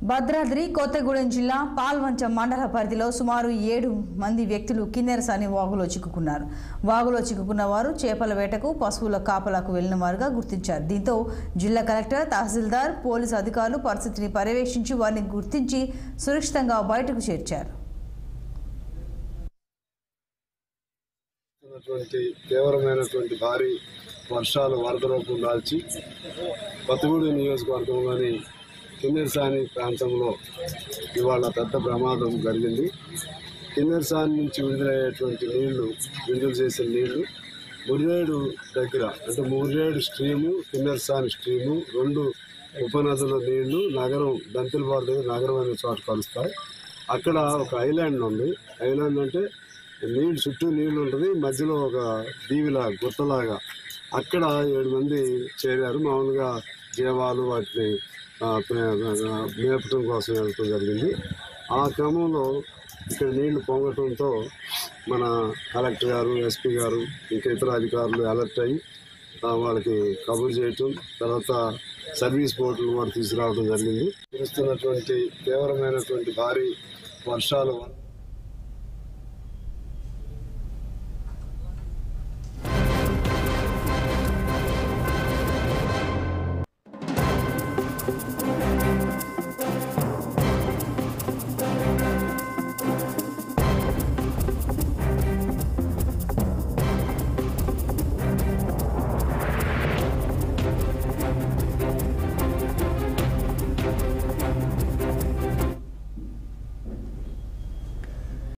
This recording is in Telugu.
భద్రాద్రి కొత్తగూడెం జిల్లా పాల్వంచ మండల పరిధిలో సుమారు ఏడు మంది వ్యక్తులు కిన్నెరసాని వాగులో చిక్కుకున్నారు వాగులో చిక్కుకున్న వారు చేపల వేటకు పశువుల కాపలాకు వెళ్లిన వారుగా గుర్తించారు దీంతో జిల్లా కలెక్టర్ తహసీల్దార్ పోలీసు అధికారులు పరిస్థితిని పర్యవేక్షించి వారిని గుర్తించి సురక్షితంగా బయటకు చేర్చారు ఉన్నటువంటి తీవ్రమైనటువంటి భారీ వర్షాలు వరద రూపం దాల్చి కొత్తగూడెం నియోజకవర్గంలోని కిన్నెరసాని ప్రాంతంలో ఇవాళ పెద్ద ప్రమాదం జరిగింది కిన్నెరసాని నుంచి విడుదలయ్యేటువంటి నీళ్లు విడుదల చేసిన నీళ్లు ముర్రేడు దగ్గర అంటే ముర్రేడు స్ట్రీము కిన్నెరసాని స్ట్రీము రెండు ఉపనదుల నీళ్లు నగరం దంతిలబారు దగ్గర నగరం అనే చోట కలుస్తాయి అక్కడ ఒక ఐలాండ్ ఉంది ఐలాండ్ అంటే నీళ్ళు చుట్టూ నీళ్ళు ఉంటుంది మధ్యలో ఒక దీవిలా గుట్టలాగా అక్కడ ఏడు మంది చేరారు మామూలుగా జీవాలు వాటిని ఆ, మే- మేపటం కోసం వెళ్ళటం జరిగింది ఆ క్రమంలో ఇక్కడ నీళ్లు పొంగటంతో మన కలెక్టర్ గారు ఎస్పీ గారు ఇంకా ఇతర అధికారులు అలర్ట్ అయ్యి ఆ, వాళ్ళకి కబుర్ చేయటం తర్వాత సర్వీస్ బోట్లు కూడా తీసుకురావడం జరిగింది కురుస్తున్నటువంటి తీవ్రమైనటువంటి భారీ వర్షాలు